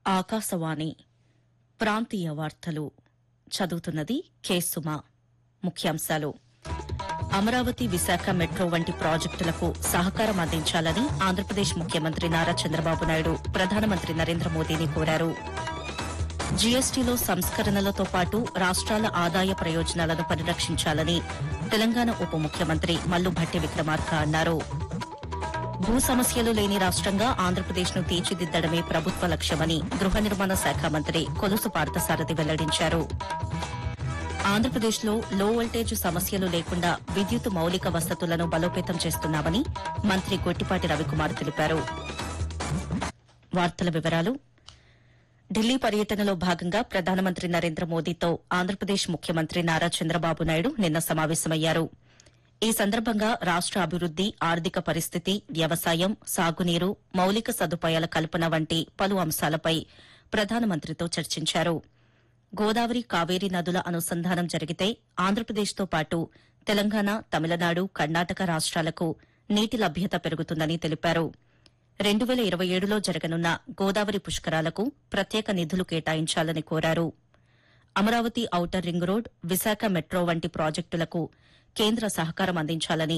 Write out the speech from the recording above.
ఆకాశవాణి ప్రాంతీయ వార్తలు చదువుతున్నది కె సుమ ముఖ్యాంశాలు అమరావతి విశాఖ మెట్రో వంటి ప్రాజెక్టులకు సహకారం అందించాలని ఆంధ్రప్రదేశ్ ముఖ్యమంత్రి నారా చంద్రబాబు నాయుడు ప్రధానమంత్రి నరేంద్ర మోదీని కోరారు జీఎస్టీలో సంస్కరణలతో పాటు రాష్ట్రాల ఆదాయ ప్రయోజనాలను పరిరక్షించాలని తెలంగాణ ఉప ముఖ్యమంత్రి మల్లు భట్టి విక్రమార్క అన్నారు భూ సమస్యలు లేని రాష్ట్రంగా ఆంధ్రప్రదేశ్ను తీర్చిదిద్దడమే ప్రభుత్వ లక్ష్యమని గృహ నిర్మాణ శాఖ మంత్రి కొలుసు పార్థసారథి వెల్లడించారు ఆంధ్రప్రదేశ్లో లో వోల్టేజ్ సమస్యలు లేకుండా విద్యుత్ మౌలిక వసతులను బలోపేతం చేస్తున్నామని మంత్రి గొట్టిపాటి రవికుమార్ తెలిపారు వార్తల వివరాలు ఢిల్లీ పర్యటనలో భాగంగా ప్రధానమంత్రి నరేంద్ర మోదీతో ఆంధ్రప్రదేశ్ ముఖ్యమంత్రి నారా చంద్రబాబు నాయుడు నిన్న సమావేశమయ్యారు ఈ సందర్భంగా రాష్ట అభివృద్ది ఆర్థిక పరిస్థితి వ్యవసాయం సాగునీరు మౌలిక సదుపాయాల కల్పన వంటి పలు అంశాలపై ప్రధానమంత్రితో చర్చించారు గోదావరి కావేరీ నదుల అనుసంధానం జరిగితే ఆంధ్రప్రదేశ్తో పాటు తెలంగాణ తమిళనాడు కర్ణాటక రాష్ట్రాలకు నీటి లభ్యత పెరుగుతుందని తెలిపారు రెండు వేల ఇరవై ఏడులో జరగనున్న గోదావరి పుష్కరాలకు ప్రత్యేక నిధులు కేటాయించాలని కోరారు Amaravati outer ring road Visakha metro వంటి ప్రాజెక్టులకు కేంద్ర సహకారం అందించాలని